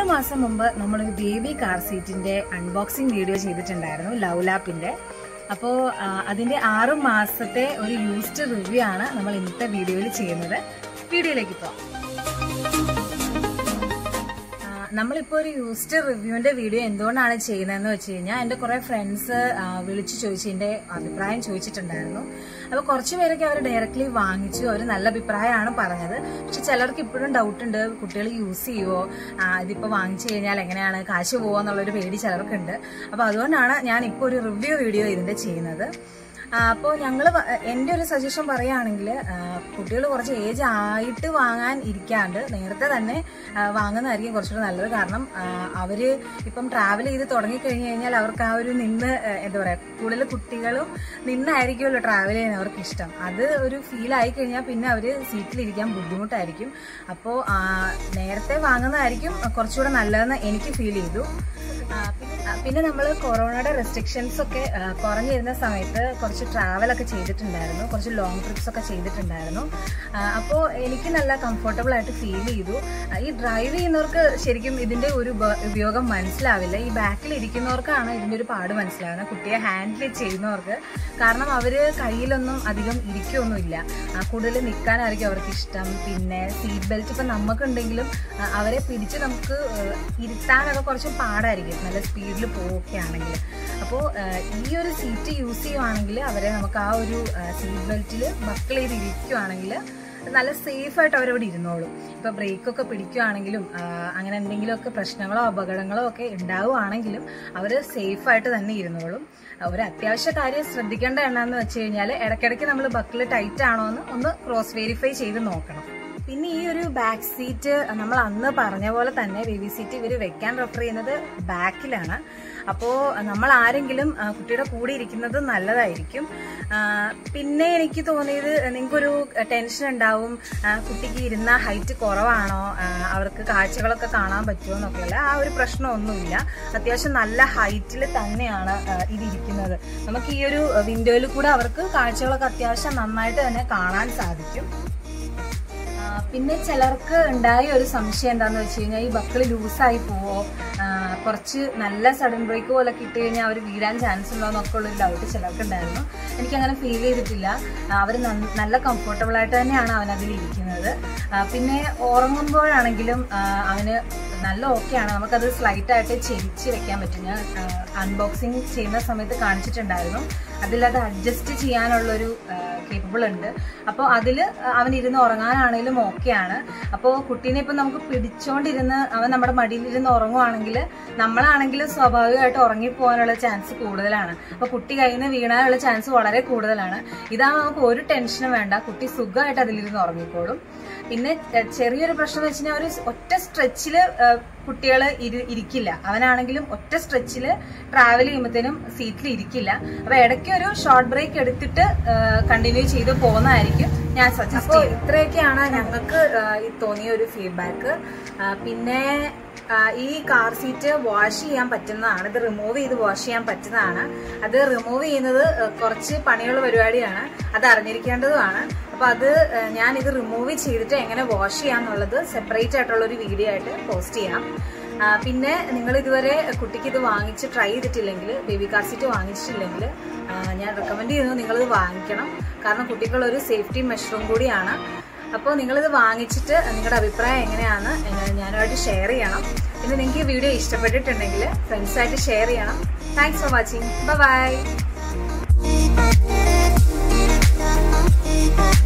ആറ് മാസം മുമ്പ് നമ്മളൊരു ബേബി കാർ സീറ്റിന്റെ അൺബോക്സിംഗ് വീഡിയോ ചെയ്തിട്ടുണ്ടായിരുന്നു ലവ് ലാപ്പിന്റെ അപ്പോൾ അതിന്റെ ആറ് മാസത്തെ ഒരു യൂസ്ഡ് റിവ്യൂ ആണ് നമ്മൾ ഇന്നത്തെ വീഡിയോയിൽ ചെയ്യുന്നത് വീഡിയോയിലേക്ക് പോവാം ആ, നമ്മളിപ്പോൾ ഒരു യൂസ്ഡ് റിവ്യൂവിന്റെ വീഡിയോ എന്തുകൊണ്ടാണ് ചെയ്യുന്നതെന്ന് വെച്ച് കഴിഞ്ഞാൽ എൻ്റെ കുറേ ഫ്രണ്ട്സ് വിളിച്ചു ചോദിച്ചതിൻ്റെ അഭിപ്രായം ചോദിച്ചിട്ടുണ്ടായിരുന്നു അപ്പോൾ കുറച്ച് പേരൊക്കെ അവർ ഡയറക്റ്റ്ലി വാങ്ങിച്ചു അവർ നല്ല അഭിപ്രായമാണ് പറഞ്ഞത് പക്ഷെ ചിലർക്ക് ഇപ്പോഴും ഡൗട്ട് ഉണ്ട് കുട്ടികൾ യൂസ് ചെയ്യുമോ ഇതിപ്പോൾ വാങ്ങിച്ചു കഴിഞ്ഞാൽ എങ്ങനെയാണ് കാശ് പോവോ എന്നുള്ളൊരു പേടി ചിലർക്കുണ്ട് അപ്പോൾ അതുകൊണ്ടാണ് ഞാൻ ഇപ്പോൾ ഒരു റിവ്യൂ വീഡിയോ ഇതിൻ്റെ ചെയ്യുന്നത് അപ്പോൾ ഞങ്ങൾ എൻ്റെ ഒരു സജഷൻ പറയുകയാണെങ്കിൽ കുട്ടികൾ കുറച്ച് ഏജ് ആയിട്ട് വാങ്ങാൻ ഇരിക്കാണ്ട് നേരത്തെ തന്നെ ആ, വാങ്ങുന്നതായിരിക്കും കുറച്ചുകൂടെ നല്ലത് കാരണം അവർ ഇപ്പം ട്രാവൽ ചെയ്ത് തുടങ്ങിക്കഴിഞ്ഞ് കഴിഞ്ഞാൽ അവർക്ക് ആ ഒരു നിന്ന് ആ, എന്താ പറയുക കൂടുതൽ കുട്ടികളും നിന്നായിരിക്കുമല്ലോ ട്രാവൽ ചെയ്യാൻ അവർക്ക് ഇഷ്ടം അത് ഒരു ഫീൽ ആയി കഴിഞ്ഞാൽ പിന്നെ അവർ സീറ്റിലിരിക്കാൻ ബുദ്ധിമുട്ടായിരിക്കും അപ്പോൾ നേരത്തെ വാങ്ങുന്നതായിരിക്കും കുറച്ചുകൂടെ നല്ലതെന്ന് എനിക്ക് ഫീൽ ചെയ്തു ആ, പിന്നെ- ആ, പിന്നെ നമ്മൾ കൊറോണയുടെ റെസ്ട്രിക്ഷൻസ് ഒക്കെ ആ, കുറഞ്ഞിരുന്ന സമയത്ത് കുറച്ച് ട്രാവൽ ഒക്കെ ചെയ്തിട്ടുണ്ടായിരുന്നു കുറച്ച് ലോങ് ട്രിപ്സ് ഒക്കെ ചെയ്തിട്ടുണ്ടായിരുന്നു അപ്പോൾ എനിക്ക് നല്ല കംഫർട്ടബിൾ ആയിട്ട് ഫീൽ ചെയ്തു ആ, ഈ ഡ്രൈവ് ചെയ്യുന്നവർക്ക് ശരിക്കും ഇതിന്റെ ഒരു ഉപ- ഉപയോഗം മനസ്സിലാവില്ല ഈ ബാക്കിൽ ഇരിക്കുന്നവർക്കാണ് ഇതിന്റെ ഒരു പാട് മനസ്സിലാവുന്നത് കുട്ടിയെ ഹാൻഡിൽ ചെയ്യുന്നവർക്ക് കാരണം അവര് കയ്യിലൊന്നും അധികം ഇരിക്കുകയൊന്നുമില്ല ആ, കൂടുതൽ നിൽക്കാനായിരിക്കും അവർക്ക് ഇഷ്ടം പിന്നെ സീറ്റ് ബെൽറ്റ് ഇപ്പം നമുക്കുണ്ടെങ്കിലും ആ, അവരെ പിടിച്ച് നമുക്ക് ആ, ഇരുത്താനൊക്കെ കുറച്ച് പാടായിരിക്കും നല്ല സ്പീഡിൽ പോവുകയാണെങ്കിൽ അപ്പോൾ ഈ ഒരു സീറ്റ് യൂസ് ചെയ്യുവാണെങ്കിൽ അവരെ നമുക്ക് ആ ഒരു സീറ്റ് ബെൽറ്റിൽ ബക്കിൾ ചെയ്ത് ഇരിക്കുവാണെങ്കിൽ നല്ല സേഫ് ആയിട്ട് അവരവിടെ ഇരുന്നോളും ഇപ്പൊ ബ്രേക്ക് ഒക്കെ പിടിക്കുവാണെങ്കിലും ആ, അങ്ങനെ എന്തെങ്കിലുമൊക്കെ പ്രശ്നങ്ങളോ അപകടങ്ങളോ ഒക്കെ ഉണ്ടാവുകയാണെങ്കിലും അവര് സേഫ് ആയിട്ട് തന്നെ ഇരുന്നോളും ആ, ഒരു അത്യാവശ്യ കാര്യം ശ്രദ്ധിക്കേണ്ട എണ്ണന്ന് വെച്ച് കഴിഞ്ഞാൽ ഇടയ്ക്കിടയ്ക്ക് നമ്മൾ ബക്കിൾ ടൈറ്റ് ആണോ എന്ന് ഒന്ന് ക്രോസ് വെരിഫൈ ചെയ്ത് നോക്കണം പിന്നെ ഈ ഒരു ബാക്ക് സീറ്റ് നമ്മൾ അന്ന് പറഞ്ഞ പോലെ തന്നെ ബേബി സീറ്റ് ഇവർ വെക്കാൻ റെഫർ ചെയ്യുന്നത് ബാക്കിലാണ് അപ്പോൾ നമ്മൾ ആരെങ്കിലും ആ, കുട്ടിയുടെ കൂടെ ഇരിക്കുന്നത് നല്ലതായിരിക്കും ആ, പിന്നെ എനിക്ക് തോന്നിയത് നിങ്ങൾക്കൊരു ടെൻഷൻ ഉണ്ടാവും ആ, കുട്ടിക്ക് ഇരുന്ന ഹൈറ്റ് കുറവാണോ ആ, അവർക്ക് കാഴ്ചകളൊക്കെ കാണാൻ പറ്റുമോ എന്നൊക്കെയുള്ള ആ ഒരു പ്രശ്നമൊന്നുമില്ല അത്യാവശ്യം നല്ല ഹൈറ്റിൽ തന്നെയാണ് ആ, ഇതിരിക്കുന്നത് നമുക്ക് ഈ ഒരു വിൻഡോയിൽ കൂടെ അവർക്ക് കാഴ്ചകളൊക്കെ അത്യാവശ്യം നന്നായിട്ട് തന്നെ കാണാൻ സാധിക്കും ആ, പിന്നെ ചിലർക്ക് ഉണ്ടായ ഒരു സംശയം എന്താന്ന് വെച്ച് കഴിഞ്ഞാൽ ഈ ബക്കിള് ലൂസായി പോവോ ആ, കുറച്ച് നല്ല സഡൻ ബ്രേക്ക് പോലെ കിട്ടി കഴിഞ്ഞാൽ അവർ വീഴാൻ ചാൻസ് ഉണ്ടോ എന്നൊക്കെ ഉള്ളൊരു ഡൗട്ട് ചിലർക്ക് ഉണ്ടായിരുന്നു എനിക്ക് അങ്ങനെ ഫീൽ ചെയ്തിട്ടില്ല അവർ നല്ല കംഫർട്ടബിൾ ആയിട്ട് തന്നെയാണ് അവൻ അതിൽ ഇരിക്കുന്നത് ആ, പിന്നെ ഉറങ്ങുമ്പോഴാണെങ്കിലും ആ, അവന് നല്ല ഓക്കെയാണ് നമുക്കത് സ്ലൈറ്റ് ആയിട്ട് ചെരിച്ച് വെക്കാൻ പറ്റും ഞാൻ അൺബോക്സിങ് ചെയ്യുന്ന സമയത്ത് കാണിച്ചിട്ടുണ്ടായിരുന്നു അതിലത് അഡ്ജസ്റ്റ് ചെയ്യാനുള്ളൊരു കേപ്പബിൾ ഉണ്ട് അപ്പോൾ അതിൽ അവൻ ഇരുന്ന് ഉറങ്ങാനാണെങ്കിലും ഓക്കെയാണ് അപ്പോൾ കുട്ടീനെ ഇപ്പം നമുക്ക് പിടിച്ചോണ്ടിരുന്ന് അവൻ നമ്മുടെ മടിയിലിരുന്ന് ഉറങ്ങുവാണെങ്കിൽ നമ്മളാണെങ്കിലും സ്വാഭാവികമായിട്ട് ഉറങ്ങിപ്പോകാനുള്ള ചാൻസ് കൂടുതലാണ് അപ്പോൾ കുട്ടി കയ്യിൽ നിന്ന് വീണാനുള്ള ചാൻസ് വളരെ കൂടുതലാണ് ഇതാകുമ്പോൾ നമുക്ക് ഒരു ടെൻഷനും വേണ്ട കുട്ടി സുഖമായിട്ട് അതിലിരുന്ന് ഉറങ്ങിക്കോളും പിന്നെ എഹ്, ചെറിയൊരു പ്രശ്നം എന്ന് വെച്ചാൽ ഒരു ഒറ്റ സ്ട്രെച്ചിൽ കുട്ടികൾ ഇരിക്കില്ല അവനാണെങ്കിലും ഒറ്റ സ്ട്രെച്ചിൽ ട്രാവൽ ചെയ്യുമ്പോഴത്തേനും സീറ്റിൽ ഇരിക്കില്ല അപ്പൊ ഇടയ്ക്ക് ഒരു ഷോർട്ട് ബ്രേക്ക് എടുത്തിട്ട് കണ്ടിന്യൂ ചെയ്ത് പോകുന്നതായിരിക്കും ഞാൻ സജസ്റ്റ് ചെയ്യും ഇത്രയൊക്കെയാണ് ഞങ്ങൾക്ക് ഏഹ്, ഈ തോന്നിയ ഒരു ഫീഡ്ബാക്ക് പിന്നെ ആ, ഈ കാർ സീറ്റ് വാഷ് ചെയ്യാൻ പറ്റുന്നതാണ് ഇത് റിമൂവ് ചെയ്ത് വാഷ് ചെയ്യാൻ പറ്റുന്നതാണ് അത് റിമൂവ് ചെയ്യുന്നത് ഏഹ്, കുറച്ച് പണിയുള്ള പരിപാടിയാണ് അത് അറിഞ്ഞിരിക്കേണ്ടതുമാണ് അപ്പൊ അത് ഏഹ്, ഞാൻ ഇത് റിമൂവ് ചെയ്തിട്ട് എങ്ങനെ വാഷ് ചെയ്യാന്നുള്ളത് സെപ്പറേറ്റ് ആയിട്ടുള്ള ഒരു വീഡിയോ ആയിട്ട് പോസ്റ്റ് ചെയ്യാം ആ, പിന്നെ നിങ്ങൾ ഇതുവരെ കുട്ടിക്ക് ഇത് വാങ്ങിച്ച് ട്രൈ ചെയ്തിട്ടില്ലെങ്കിൽ ബേബി കാർ സീറ്റ് വാങ്ങിച്ചിട്ടില്ലെങ്കിൽ ആ, ഞാൻ റെക്കമെൻഡ് ചെയ്യുന്നത് നിങ്ങളിത് വാങ്ങിക്കണം കാരണം കുട്ടിക്കുള്ള ഒരു സേഫ്റ്റി മെഷറും കൂടിയാണ് അപ്പോൾ നിങ്ങളിത് വാങ്ങിച്ചിട്ട് നിങ്ങളുടെ അഭിപ്രായം എങ്ങനെയാണ് എന്ന് ഞാനുമായിട്ട് ഷെയർ ചെയ്യണം പിന്നെ നിങ്ങൾക്ക് ഈ വീഡിയോ ഇഷ്ടപ്പെട്ടിട്ടുണ്ടെങ്കിൽ ഫ്രണ്ട്സായിട്ട് ഷെയർ ചെയ്യണം താങ്ക്സ് ഫോർ വാച്ചിങ് ബൈ